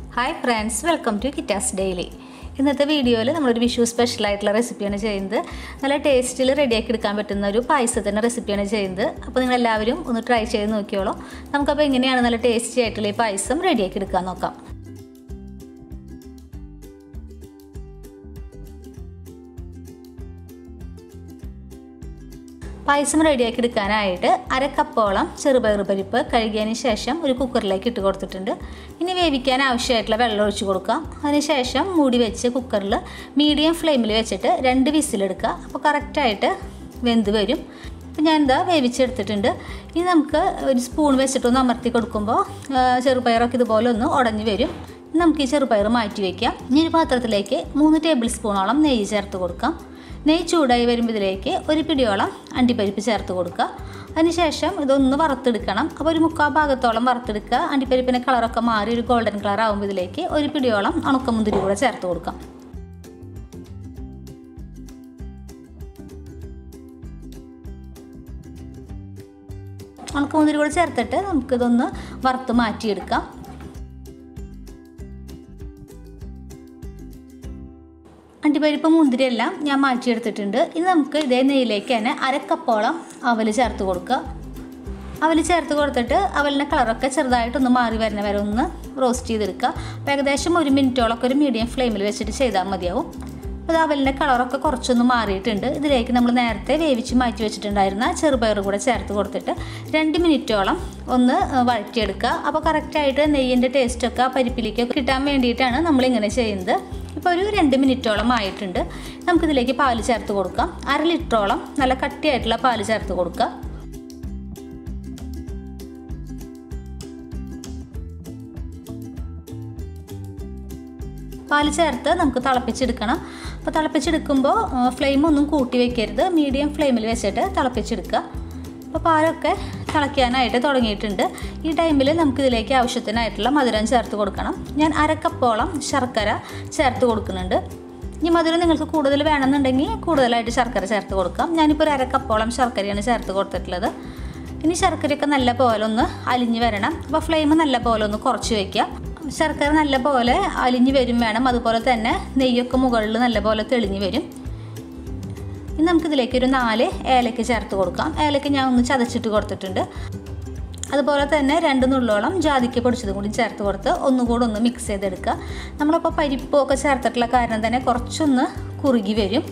hi friends welcome to കിറ്റാസ് daily ഇന്നത്തെ വീഡിയോയിൽ നമ്മളൊരു വിഷു സ്പെഷ്യൽ ആയിട്ടുള്ള റെസിപ്പിയാണ് ചെയ്യുന്നത് നല്ല ടേസ്റ്റിൽ റെഡിയാക്കി എടുക്കാൻ പറ്റുന്ന ഒരു പായസത്തിൻ്റെ റെസിപ്പിയാണ് ചെയ്യുന്നത് അപ്പോൾ നിങ്ങൾ എല്ലാവരും ഒന്ന് ട്രൈ ചെയ്ത് നോക്കിയോളൂ നമുക്കപ്പോൾ എങ്ങനെയാണ് നല്ല ടേസ്റ്റി ആയിട്ടുള്ള ഈ പായസം റെഡിയാക്കി എടുക്കാൻ നോക്കാം പായസം റെഡിയാക്കി എടുക്കാനായിട്ട് അര കപ്പോളം ചെറുപയർ പരിപ്പ് കഴുകിയതിന് ശേഷം ഒരു കുക്കറിലേക്ക് ഇട്ട് കൊടുത്തിട്ടുണ്ട് ഇനി വേവിക്കാൻ ആവശ്യമായിട്ടുള്ള വെള്ളം ഒഴിച്ച് കൊടുക്കാം അതിനുശേഷം മൂടി വെച്ച് കുക്കറിൽ മീഡിയം ഫ്ലെയിമിൽ വെച്ചിട്ട് രണ്ട് വിസിലെടുക്കുക അപ്പോൾ കറക്റ്റായിട്ട് വെന്ത് വരും അപ്പോൾ ഞാൻ എന്താ വേവിച്ചെടുത്തിട്ടുണ്ട് ഇനി നമുക്ക് ഒരു സ്പൂൺ വെച്ചിട്ടൊന്ന് അമർത്തി കൊടുക്കുമ്പോൾ ചെറുപയറൊക്കെ ഇതുപോലെ ഒന്ന് ഉടഞ്ഞു വരും നമുക്ക് ഈ ചെറുപയർ മാറ്റി വയ്ക്കാം ഇനി ഒരു പാത്രത്തിലേക്ക് മൂന്ന് ടേബിൾ സ്പൂണോളം നെയ്യ് ചേർത്ത് കൊടുക്കാം നെയ്യ് ചൂടായി വരുമ്പോൾ ഇതിലേക്ക് ഒരു പിടിയോളം അണ്ടിപ്പരിപ്പ് ചേർത്ത് കൊടുക്കുക അതിനുശേഷം ഇതൊന്ന് വറുത്തെടുക്കണം അപ്പോൾ ഒരു മുക്കാൽ ഭാഗത്തോളം വറുത്തെടുക്കുക അണ്ടിപ്പരിപ്പിൻ്റെ കളറൊക്കെ മാറി ഒരു ഗോൾഡൻ കളർ ആകുമ്പോൾ ഇതിലേക്ക് ഒരു പിടിയോളം ഉണക്കമുന്തിരി കൂടെ ചേർത്ത് കൊടുക്കാം ഉണക്കമുന്തിരി കൂടെ ചേർത്തിട്ട് നമുക്കിതൊന്ന് വറുത്ത് മാറ്റിയെടുക്കാം അണ്ടിപ്പരിപ്പ് മുന്തിരിയെല്ലാം ഞാൻ മാറ്റിയെടുത്തിട്ടുണ്ട് ഇനി നമുക്ക് ഇതേ നെയ്യിലേക്ക് തന്നെ അരക്കപ്പോളം അവൽ ചേർത്ത് കൊടുക്കുക അവൽ ചേർത്ത് കൊടുത്തിട്ട് അവലിൻ്റെ കളറൊക്കെ ചെറുതായിട്ടൊന്ന് മാറി വരുന്ന വരെ ഒന്ന് റോസ്റ്റ് ചെയ്തെടുക്കുക അപ്പോൾ ഏകദേശം ഒരു മിനിറ്റോളൊക്കെ ഒരു മീഡിയം ഫ്ലെയിമിൽ വെച്ചിട്ട് ചെയ്താൽ മതിയാവും അപ്പോൾ അവലിൻ്റെ കളറൊക്കെ കുറച്ചൊന്ന് മാറിയിട്ടുണ്ട് ഇതിലേക്ക് നമ്മൾ നേരത്തെ വേവിച്ച് മാറ്റി വെച്ചിട്ടുണ്ടായിരുന്ന ചെറുപയർ കൂടെ ചേർത്ത് കൊടുത്തിട്ട് രണ്ട് മിനിറ്റോളം ഒന്ന് വഴറ്റിയെടുക്കുക അപ്പോൾ കറക്റ്റായിട്ട് നെയ്യിൻ്റെ ടേസ്റ്റൊക്കെ ആ പരിപ്പിലേക്കൊക്കെ കിട്ടാൻ വേണ്ടിയിട്ടാണ് നമ്മളിങ്ങനെ ചെയ്യുന്നത് ഇപ്പോൾ ഒരു രണ്ട് മിനിറ്റോളം ആയിട്ടുണ്ട് നമുക്കിതിലേക്ക് പാല് ചേർത്ത് കൊടുക്കാം അര ലിറ്ററോളം നല്ല കട്ടിയായിട്ടുള്ള പാല് ചേർത്ത് കൊടുക്കുക പാല് ചേർത്ത് നമുക്ക് തിളപ്പിച്ചെടുക്കണം അപ്പോൾ തിളപ്പിച്ചെടുക്കുമ്പോൾ ഫ്ലെയിം ഒന്നും കൂട്ടി വെക്കരുത് മീഡിയം ഫ്ലെയിമിൽ വെച്ചിട്ട് തിളപ്പിച്ചെടുക്കുക അപ്പോൾ പാലൊക്കെ തിളയ്ക്കാനായിട്ട് തുടങ്ങിയിട്ടുണ്ട് ഈ ടൈമിൽ നമുക്കിതിലേക്ക് ആവശ്യത്തിനായിട്ടുള്ള മധുരം ചേർത്ത് കൊടുക്കണം ഞാൻ അരക്കപ്പോളം ശർക്കര ചേർത്ത് കൊടുക്കുന്നുണ്ട് ഇനി മധുരം നിങ്ങൾക്ക് കൂടുതൽ വേണമെന്നുണ്ടെങ്കിൽ കൂടുതലായിട്ട് ശർക്കര ചേർത്ത് കൊടുക്കാം ഞാനിപ്പോൾ ഒരു അരക്കപ്പോളം ശർക്കരയാണ് ചേർത്ത് കൊടുത്തിട്ടുള്ളത് ഇനി ശർക്കരയൊക്കെ നല്ല പോലെ ഒന്ന് അലിഞ്ഞ് വരണം അപ്പോൾ ഫ്ലെയിം നല്ല പോലെ ഒന്ന് കുറച്ച് വയ്ക്കുക ശർക്കര നല്ല പോലെ അലിഞ്ഞ് വരും വേണം അതുപോലെ തന്നെ നെയ്യൊക്കെ മുകളിൽ നല്ല പോലെ തെളിഞ്ഞ് വരും ഇനി നമുക്കിതിലേക്ക് ഒരു നാല് ഏലക്ക ചേർത്ത് കൊടുക്കാം ഏലക്ക ഞാൻ ഒന്ന് ചതച്ചിട്ട് കൊടുത്തിട്ടുണ്ട് അതുപോലെ തന്നെ രണ്ട് നുള്ളോളം ജാതിക്ക പൊടിച്ചതും കൂടി ചേർത്ത് കൊടുത്ത് ഒന്നുകൂടെ ഒന്ന് മിക്സ് ചെയ്തെടുക്കുക നമ്മളിപ്പോൾ പരിപ്പും ഒക്കെ ചേർത്തിട്ടുള്ള കാരണം തന്നെ കുറച്ചൊന്ന് കുറുകി വരും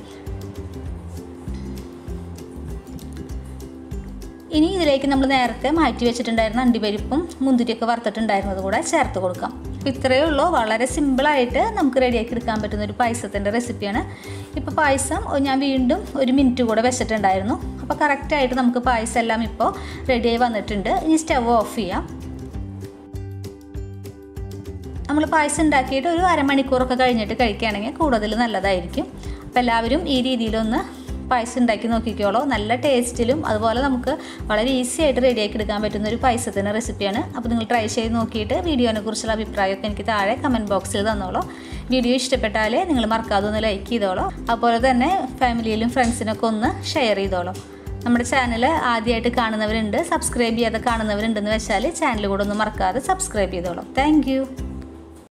ഇനി ഇതിലേക്ക് നമ്മൾ നേരത്തെ മാറ്റി വെച്ചിട്ടുണ്ടായിരുന്ന അണ്ടിപ്പരിപ്പും മുന്തിരിയൊക്കെ വറുത്തിട്ടുണ്ടായിരുന്നത് കൂടെ ചേർത്ത് കൊടുക്കാം ഇത്രയേ ഉള്ളൂ വളരെ സിമ്പിളായിട്ട് നമുക്ക് റെഡിയാക്കി എടുക്കാൻ പറ്റുന്ന ഒരു പായസത്തിൻ്റെ റെസിപ്പിയാണ് ഇപ്പോൾ പായസം ഞാൻ വീണ്ടും ഒരു മിനിറ്റ് കൂടെ വെച്ചിട്ടുണ്ടായിരുന്നു അപ്പോൾ കറക്റ്റായിട്ട് നമുക്ക് പായസം എല്ലാം ഇപ്പോൾ റെഡിയായി വന്നിട്ടുണ്ട് ഇനി സ്റ്റവ് ഓഫ് ചെയ്യാം നമ്മൾ പായസം ഉണ്ടാക്കിയിട്ട് ഒരു അരമണിക്കൂറൊക്കെ കഴിഞ്ഞിട്ട് കഴിക്കുകയാണെങ്കിൽ കൂടുതൽ നല്ലതായിരിക്കും അപ്പോൾ എല്ലാവരും ഈ രീതിയിലൊന്ന് പായസം ഉണ്ടാക്കി നോക്കിക്കോളൂ നല്ല ടേസ്റ്റിലും അതുപോലെ നമുക്ക് വളരെ ഈസി ആയിട്ട് റെഡിയാക്കി എടുക്കാൻ പറ്റുന്ന ഒരു പായസത്തിൻ്റെ റെസിപ്പിയാണ് അപ്പോൾ നിങ്ങൾ ട്രൈ ചെയ്ത് നോക്കിയിട്ട് വീഡിയോനെ കുറിച്ചുള്ള അഭിപ്രായമൊക്കെ എനിക്ക് താഴെ കമൻറ്റ് ബോക്സിൽ തന്നോളൂ വീഡിയോ ഇഷ്ടപ്പെട്ടാൽ നിങ്ങൾ മറക്കാതെ ഒന്ന് ലൈക്ക് ചെയ്തോളൂ അതുപോലെ തന്നെ ഫാമിലിയിലും ഫ്രണ്ട്സിനൊക്കെ ഒന്ന് ഷെയർ ചെയ്തോളൂ നമ്മുടെ ചാനൽ ആദ്യമായിട്ട് കാണുന്നവരുണ്ട് സബ്സ്ക്രൈബ് ചെയ്യാതെ കാണുന്നവരുണ്ടെന്ന് വെച്ചാൽ ചാനൽ കൂടെ ഒന്ന് മറക്കാതെ സബ്സ്ക്രൈബ് ചെയ്തോളൂ താങ്ക്